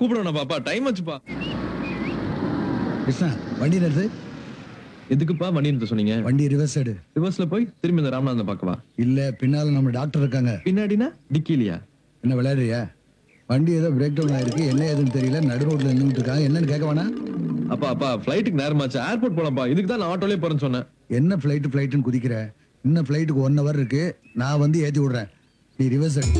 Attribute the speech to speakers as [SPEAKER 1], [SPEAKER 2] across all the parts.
[SPEAKER 1] கூப்பிடணும் பாப்பா டைம் ஆச்சுப்பா
[SPEAKER 2] கிருஷ்ணா வண்டி நிறுத்து
[SPEAKER 1] எதுக்குப்பா வண்டி நிறுத்த சொன்னீங்க
[SPEAKER 2] வண்டி ரிவர்ஸ் எடு
[SPEAKER 1] ரிவர்ஸ்ல போய் திரும்பி இந்த ராமநாதன் பார்க்கவா
[SPEAKER 2] இல்ல பின்னால நம்ம டாக்டர் இருக்காங்க
[SPEAKER 1] பின்னாடினா டிக்கிலியா
[SPEAKER 2] என்ன விளையாடுறியா வண்டி ஏதோ பிரேக் டவுன் ஆயிருக்கு என்ன ஏதுன்னு தெரியல நடு ரோட்ல நின்றுட்டு இருக்காங்க என்னன்னு கேட்க வேணா
[SPEAKER 1] அப்பா அப்பா ஃபிளைட்டுக்கு நேரமாச்சு ஏர்போர்ட் போலாம்ப்பா இதுக்கு தான் நான் ஆட்டோலயே போறேன்னு சொன்னேன்
[SPEAKER 2] என்ன ஃபிளைட் ஃபிளைட்னு குதிக்கிற இன்னும் ஃபிளைட்டுக்கு ஒன் ஹவர் இருக்கு நான் வந்து ஏத்தி விடுறேன் நீ ரிவர்ஸ் எடு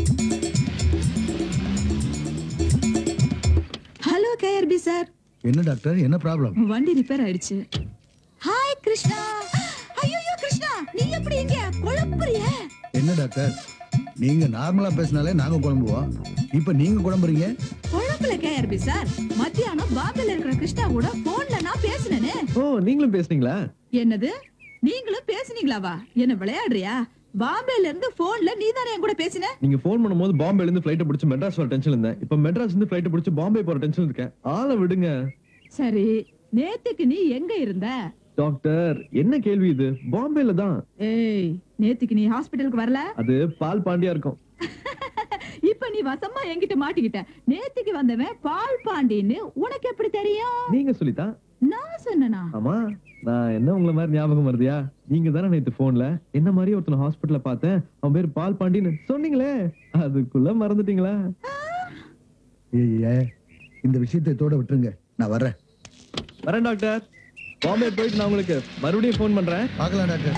[SPEAKER 3] ஹலோ கேஆர்பி சார்
[SPEAKER 2] என்ன டாக்டர் என்ன ப்ராப்ளம்
[SPEAKER 3] வண்டி ரிப்பேர் ஆயிடுச்சு ஹாய் கிருஷ்ணா ஐயோ கிருஷ்ணா நீ எப்படி இங்க குழப்புறிய
[SPEAKER 2] என்ன டாக்டர் நீங்க நார்மலா பேசினாலே நாங்க குழம்புவோம் இப்ப நீங்க குழம்புறீங்க
[SPEAKER 3] குழம்புல கேஆர்பி சார் மத்தியானம் பாம்பேல இருக்கிற கிருஷ்ணா கூட போன்ல நான் பேசினேனே
[SPEAKER 1] ஓ நீங்களும் பேசுனீங்களா
[SPEAKER 3] என்னது நீங்களும் பேசுனீங்களாவா என்ன விளையாடுறியா பாம்பேல இருந்து போன்ல நீ தானே என் கூட பேசின
[SPEAKER 1] நீங்க ஃபோன் பண்ணும்போது பாம்பேல இருந்து ஃபிளைட் பிடிச்சு மெட்ராஸ் வர டென்ஷன் இருந்தேன் இப்போ மெட்ராஸ் இருந்து ஃபிளைட் பிடிச்சு பாம்பே போற டென்ஷன் இருக்கேன் ஆளை விடுங்க
[SPEAKER 3] சரி நேத்துக்கு நீ எங்க இருந்த
[SPEAKER 1] டாக்டர் என்ன கேள்வி இது பாம்பேல தான்
[SPEAKER 3] ஏய் நேத்துக்கு நீ ஹாஸ்பிடலுக்கு வரல
[SPEAKER 1] அது பால் பாண்டியா இருக்கும்
[SPEAKER 3] இப்ப நீ வசமா என்கிட்ட மாட்டிக்கிட்ட நேத்துக்கு வந்தவன் பால் பாண்டின்னு உனக்கு எப்படி தெரியும்
[SPEAKER 1] நீங்க சொல்லித்தான்
[SPEAKER 3] நான் சொன்னனா
[SPEAKER 1] ஆமா நான் என்ன உங்களை மாதிரி ஞாபகம் வருதியா நீங்க தானே நேத்து போன்ல என்ன மாதிரி ஒருத்தன ஹாஸ்பிடல்ல பார்த்தேன் அவன் பேர் பால் பாண்டின்னு சொன்னீங்களே அதுக்குள்ள மறந்துட்டீங்களா
[SPEAKER 2] ஏய்யே, இந்த விஷயத்தை இதோட விட்டுருங்க நான் வர்றேன்
[SPEAKER 1] வரேன் டாக்டர் பாம்பே போயிட்டு நான் உங்களுக்கு மறுபடியும் ஃபோன் பண்றேன்
[SPEAKER 2] பார்க்கலாம் டாக்டர்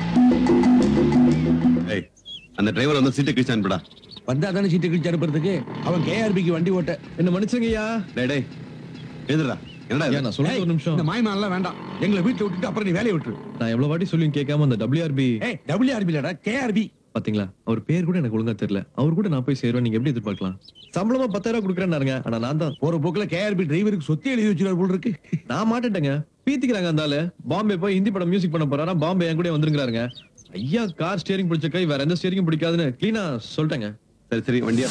[SPEAKER 4] ஏய் அந்த டிரைவர் வந்து சீட்டை கிழிச்சு அனுப்புடா
[SPEAKER 5] வந்தா தானே சீட்டு கிழிச்சு அனுப்புறதுக்கு அவன் கேஆர்பிக்கு வண்டி ஓட்ட
[SPEAKER 1] என்ன மன்னிச்சுங்கய்யா
[SPEAKER 4] டேய் டேய் எழுதுடா என்னடா
[SPEAKER 1] ஐயா
[SPEAKER 4] இது?
[SPEAKER 1] நான் சொல்றது ஒரு நிமிஷம்
[SPEAKER 5] இந்த மாயமானலாம் வேண்டாம் எங்களை வீட்டுல விட்டுட்டு அப்புறம் நீ வேலையை விட்டுரு
[SPEAKER 1] நான் எவ்வளவு வாட்டி சொல்லி கேட்காம அந்த டபிள்யூஆர்பி
[SPEAKER 5] ஏய் டபிள்யூஆர்பி இல்லடா கேஆர்பி
[SPEAKER 1] பாத்தீங்களா அவர் பேர் கூட எனக்கு ஒழுங்கா தெரியல அவர் கூட நான் போய் சேருவேன் நீங்க எப்படி எதிர்பார்க்கலாம் சம்பளமா பத்தாயிரம் ரூபாய் கொடுக்குறேன்னாருங்க ஆனா நான் தான்
[SPEAKER 5] ஒரு போக்குல கேஆர்பி டிரைவருக்கு சொத்தி எழுதி வச்சிருவார் போல் இருக்கு
[SPEAKER 1] நான் மாட்டேட்டேங்க பீத்திக்கிறாங்க அந்த ஆளு பாம்பே போய் ஹிந்தி படம் மியூசிக் பண்ண போறாரா பாம்பே என் கூட வந்துருங்கிறாருங்க ஐயா கார் ஸ்டியரிங் பிடிச்ச கை வேற எந்த ஸ்டியரிங் பிடிக்காதுன்னு கிளீனா சொல்லிட்டேங்க
[SPEAKER 4] சரி சரி வண்டியா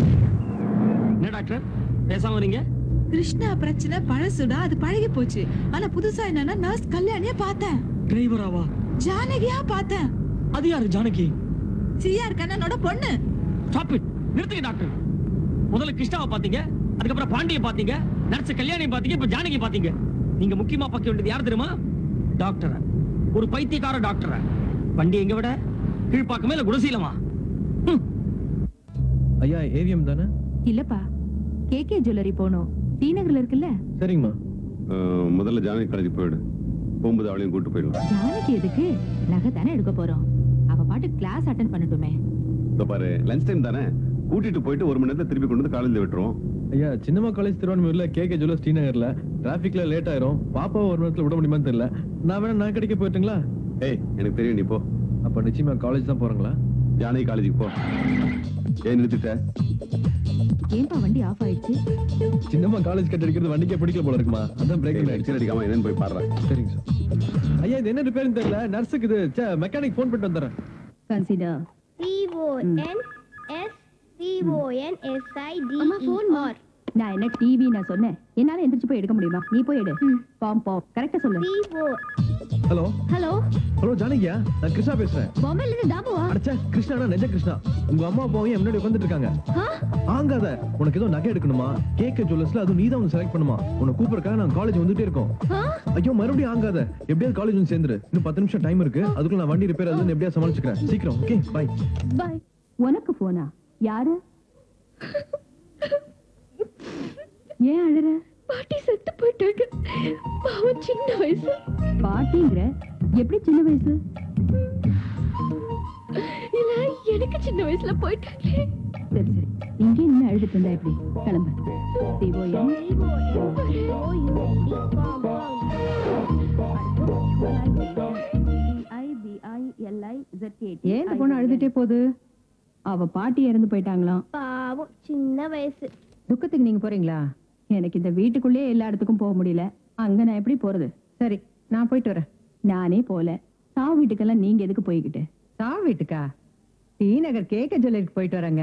[SPEAKER 6] என்ன டாக்டர் பேசாம வரீங்க
[SPEAKER 3] கிருஷ்ணா பிரச்சனை பழசுடா அது பழகி போச்சு ஆனா புதுசா என்னன்னா நர்ஸ் கல்யாணிய பார்த்தேன்
[SPEAKER 6] டிரைவராவா
[SPEAKER 3] ஜானகியா பார்த்தேன்
[SPEAKER 6] அது யாரு ஜானகி
[SPEAKER 3] சிஆர் கண்ணனோட பொண்ணு
[SPEAKER 6] ஸ்டாப் இட் நிறுத்துங்க டாக்டர் முதல்ல கிருஷ்ணாவை பாத்தீங்க அதுக்கப்புறம் பாண்டிய பாத்தீங்க நர்ஸ் கல்யாணி பாத்தீங்க இப்ப ஜானகி பாத்தீங்க நீங்க முக்கியமா பார்க்க வேண்டியது யார் தெரியுமா டாக்டர் ஒரு பைத்தியக்கார டாக்டர் வண்டி எங்க விட கீழ்ப்பாக்கமே இல்ல குணசீலமா ஹம்.
[SPEAKER 1] ஐயா ஏவிஎம் தானே
[SPEAKER 7] இல்லப்பா கேகே ஜுவல்லரி போகணும் டி நகர்ல இருக்குல்ல
[SPEAKER 1] சரிங்கம்மா
[SPEAKER 4] அஹ், முதல்ல ஜானகி காலேஜ் போயிடு போகும்போது அவளையும் கூட்டு போயிடுவேன்
[SPEAKER 7] ஜானகி எதுக்கு நகை தானே எடுக்க போறோம் அவ பாட்டு கிளாஸ் அட்டன் பண்ணட்டுமே
[SPEAKER 4] இதோ பாரு லஞ்ச் டைம் தானே கூட்டிட்டு போயிட்டு ஒரு மணி நேரத்துல திருப்பி கொண்டு வந்து காலேஜ்ல விட்டுருவோம்
[SPEAKER 1] ஐயா சின்னம்மா காலேஜ் திருவான்மையூர்ல கே கே ஜுவல்லர் ஸ்ரீநகர்ல டிராபிக்ல லேட் ஆயிரும் பாப்பாவை ஒரு நேரத்துல விட முடியுமான்னு தெரியல நான் வேணா நான் கிடைக்க போயிட்டுங்களா
[SPEAKER 4] ஏய் எனக்கு தெரியும் நீ போ
[SPEAKER 1] அப்ப நிச்சயமா காலேஜ் தான் போறீங்களா
[SPEAKER 4] ஜானகி காலேஜுக்கு போ ஏன் நிறுத்திட்ட
[SPEAKER 7] ஏன்பா வண்டி ஆஃப் ஆயிடுச்சு
[SPEAKER 1] சின்னம்மா காலேஜ் கட் அடிக்கிறது வண்டிக்கே பிடிக்கல போல இருக்குமா அதான் பிரேக்
[SPEAKER 4] ஏய்,
[SPEAKER 1] ஆயிடுச்சு
[SPEAKER 4] lecture அடிக்காம என்னன்னு போய் பாடுறேன்
[SPEAKER 1] சரிங்க சார் ஐயா இது என்ன ரிப்பேர்னு தெரியல நர்ஸுக்கு இது மெக்கானிக் ஃபோன் பண்ணிட்டு வந்துடுறேன்
[SPEAKER 7] consider
[SPEAKER 8] C O N S C O N S I D
[SPEAKER 7] அம்மா
[SPEAKER 8] E
[SPEAKER 7] போன்
[SPEAKER 8] R
[SPEAKER 7] நான் என்ன டிவி நான் சொன்னேன் என்னால எந்திரிச்சு போய் எடுக்க முடியுமா நீ போய் எடு பாம் பாம் கரெக்டா சொல்லு
[SPEAKER 8] C O
[SPEAKER 1] hello
[SPEAKER 7] hello
[SPEAKER 1] hello ஜானகியா நான் கிருஷ்ணா பேசுறேன்
[SPEAKER 7] பாம்பேல இருந்து தாபுவா
[SPEAKER 1] அடச்சே கிருஷ்ணா நெஜ கிருஷ்ணா உங்க அம்மா அப்பாவும் என் முன்னாடி உட்காந்துட்டு இருக்காங்க ஆங்காத உனக்கு ஏதோ நகை எடுக்கணுமா கேக்க ஜுவல்லர்ஸ்ல அதுவும் நீ தான் உனக்கு செலக்ட் பண்ணுமா உன்னை கூப்பிடுறக்காக நான் காலேஜ் வந்துட்டே இருக்கோம் ஐயோ மறுபடியும் ஆங்காத எப்படியாவது காலேஜ் வந்து சேர்ந்துரு இன்னும் பத்து நிமிஷம் டைம் இருக்கு அதுக்குள்ள நான் வண்டி ரிப்பேர் ஆகுதுன்னு எப்படியா சமாளிச்சுக்கிறேன் சீக்கிரம் ஓகே பை
[SPEAKER 7] பாய் உனக்கு போனா யாரு ஏன் அழுற
[SPEAKER 8] பாட்டி செத்து போயிட்டாங்க பாவம் சின்ன வயசு
[SPEAKER 7] பாட்டிங்கிற எப்படி சின்ன வயசு
[SPEAKER 8] இல்ல எனக்கு சின்ன வயசுல போயிட்டாங்க
[SPEAKER 7] சரி சரி இங்கே நின்று அழுதுட்டு இருந்தா எப்படி கிளம்பு சிஓஎம் ஏன் இந்த பொண்ணு அழுதுட்டே போகுது அவ பாட்டி இறந்து போயிட்டாங்களாம்
[SPEAKER 8] பாவம் சின்ன வயசு
[SPEAKER 7] துக்கத்துக்கு நீங்க போறீங்களா எனக்கு இந்த வீட்டுக்குள்ளேயே எல்லா இடத்துக்கும் போக முடியல அங்க நான் எப்படி போறது சரி நான் போயிட்டு வரேன் நானே போல சாவு வீட்டுக்கெல்லாம் நீங்க எதுக்கு போய்கிட்டு சாவு வீட்டுக்கா டி நகர் கேக்க ஜுவல்லரிக்கு போயிட்டு வரேங்க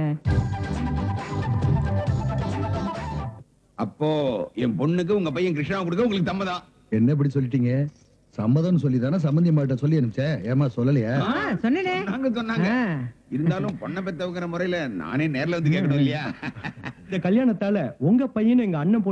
[SPEAKER 5] அப்போ என் பொண்ணுக்கு உங்க பையன் கிருஷ்ணா கொடுக்க உங்களுக்கு தம்மதான்
[SPEAKER 2] என்ன இப்படி சொல்லிட்டீங்க சம்மதம்னு சொல்லி தானே சம்மந்தி மாட்ட சொல்லி அனுப்பிச்சேன் ஏமா சொல்லலையா
[SPEAKER 7] சொன்னனே
[SPEAKER 5] நாங்க சொன்னாங்க இருந்தாலும் பொண்ணை பெத்தவங்கிற முறையில நானே நேர்ல வந்து கேட்கணும் இல்லையா
[SPEAKER 9] இந்த கல்யாணத்தால உங்க பையன் எங்க அண்ணன்